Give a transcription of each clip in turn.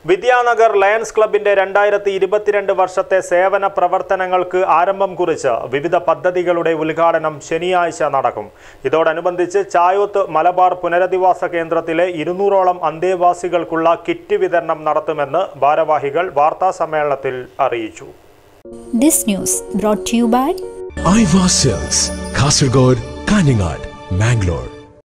Vidyanagar Lions ക്ലബിന്റെ രണ്ടായിരത്തി ഇരുപത്തിരണ്ട് വർഷത്തെ സേവന പ്രവർത്തനങ്ങൾക്ക് ആരംഭം കുറിച്ച് വിവിധ പദ്ധതികളുടെ ഉദ്ഘാടനം ശനിയാഴ്ച നടക്കും ഇതോടനുബന്ധിച്ച് ചായോത്ത് മലബാർ പുനരധിവാസ കേന്ദ്രത്തിലെ ഇരുന്നൂറോളം അന്തേവാസികൾക്കുള്ള കിറ്റ് വിതരണം നടത്തുമെന്ന് ഭാരവാഹികൾ വാർത്താസമ്മേളനത്തിൽ അറിയിച്ചു This news brought to you by ഐവാ സെൽസ് കാസർഗോഡ് കാഞ്ഞങ്ങാട് മാംഗ്ലൂർ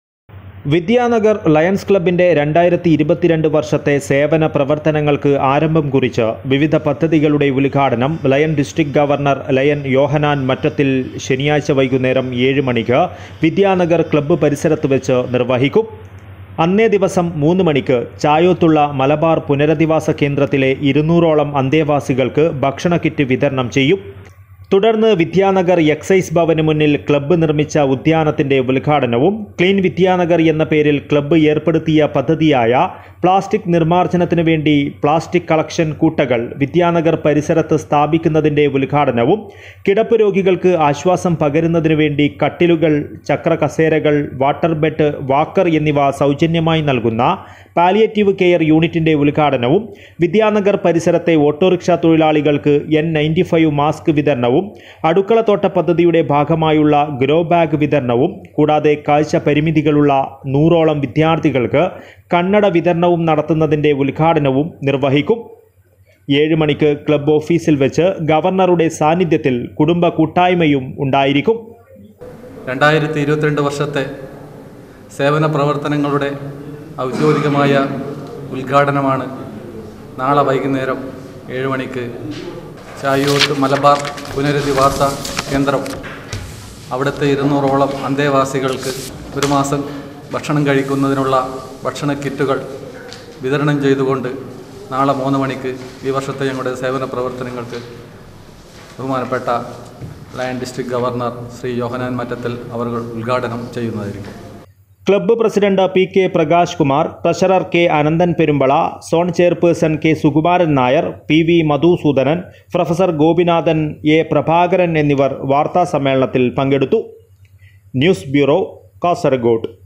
വിദ്യാനഗർ ലയൺസ് ക്ലബിന്റെ രണ്ടായിരത്തി ഇരുപത്തിരണ്ട് വർഷത്തെ സേവന പ്രവർത്തനങ്ങൾക്ക് ആരംഭം കുറിച്ച് വിവിധ പദ്ധതികളുടെ ഉദ്ഘാടനം Lion district governor Lion Yohannan Mattathil ശനിയാഴ്ച വൈകുന്നേരം ഏഴ് മണിക്ക് വിദ്യാനഗർ ക്ലബ്ബ് പരിസരത്ത് വെച്ച് നിർവഹിക്കും അന്നേ ദിവസം മൂന്ന് മണിക്ക് ചായോത്തുള്ള മലബാർ പുനരധിവാസ കേന്ദ്രത്തിലെ ഇരുന്നൂറോളം അന്തേവാസികൾക്ക് ഭക്ഷണ കിറ്റ് വിതരണം ചെയ്യും തുടർന്ന് വിദ്യാനഗർ എക്സൈസ് ഭവന് മുന്നിൽ ക്ലബ്ബ് നിർമ്മിച്ച ഉദ്യാനത്തിന്റെ ഉദ്ഘാടനവും ക്ലീൻ വിദ്യാനഗർ എന്ന പേരിൽ ക്ലബ്ബ് ഏർപ്പെടുത്തിയ പദ്ധതിയായ പ്ലാസ്റ്റിക് നിർമ്മാർജ്ജനത്തിനു വേണ്ടി പ്ലാസ്റ്റിക് കളക്ഷൻ കൂട്ടകൾ വിദ്യാനഗർ പരിസരത്ത് സ്ഥാപിക്കുന്നതിന്റെ ഉദ്ഘാടനവും കിടപ്പ് രോഗികൾക്ക് ആശ്വാസം പകരുന്നതിനു വേണ്ടി കട്ടിലുകൾ ചക്ര കസേരകൾ വാട്ടർ ബെഡ് വാക്കർ എന്നിവ സൗജന്യമായി നൽകുന്ന പാലിയേറ്റീവ് കെയർ യൂണിറ്റിന്റെ ഉദ്ഘാടനവും വിദ്യാനഗർ പരിസരത്തെ ഓട്ടോറിക്ഷ തൊഴിലാളികൾക്ക് എൻ നയൻറ്റി ഫൈവ് മാസ്ക് വിതരണവും അടുക്കളത്തോട്ട പദ്ധതിയുടെ ഭാഗമായുള്ള ഗ്രോ ബാഗ് വിതരണവും കൂടാതെ കാഴ്ച പരിമിതികളുള്ള നൂറോളം വിദ്യാർത്ഥികൾക്ക് കണ്ണട വിതരണവും നടത്തുന്നതിന്റെ ഉദ്ഘാടനവും നിർവഹിക്കും ഏഴ് മണിക്ക് ക്ലബ് ഓഫീസിൽ വെച്ച് ഗവർണറുടെ സാന്നിധ്യത്തിൽ കുടുംബ കൂട്ടായ്മയും ഉണ്ടായിരിക്കും രണ്ടായിരത്തി ഇരുപത്തിരണ്ട് വർഷത്തെ സേവന പ്രവർത്തനങ്ങളുടെ ഔദ്യോഗികമായ ഉദ്ഘാടനമാണ് നാളെ വൈകുന്നേരം ഏഴ് മണിക്ക് ചായൂത്ത് മലബാർ പുനരധിവാസ കേന്ദ്രം അവിടുത്തെ ഇരുന്നൂറോളം അന്തേവാസികൾക്ക് ഒരു മാസം ഭക്ഷണം കഴിക്കുന്നതിനുള്ള ഭക്ഷണ കിറ്റുകൾ വിതരണം ചെയ്തുകൊണ്ട് നാളെ മൂന്ന് മണിക്ക് ഈ വർഷത്തെ ഞങ്ങളുടെ സേവന പ്രവർത്തനങ്ങൾക്ക് ബഹുമാനപ്പെട്ട Lion district governor Shri Yohannan Mattathil അവർ ഉദ്ഘാടനം ചെയ്യുന്നതായിരിക്കും club president P K Prakash Kumar treasurer K Ananthan Perumbala zone chairperson K Sukumaran Nair P V Madhusoodanan professor Gopinathan A Prabhakaran എന്നിവർ വാർത്താ സമ്മേളനത്തിൽ പങ്കെടുത്തു ന്യൂസ് ബ്യൂറോ കാസർഗോഡ്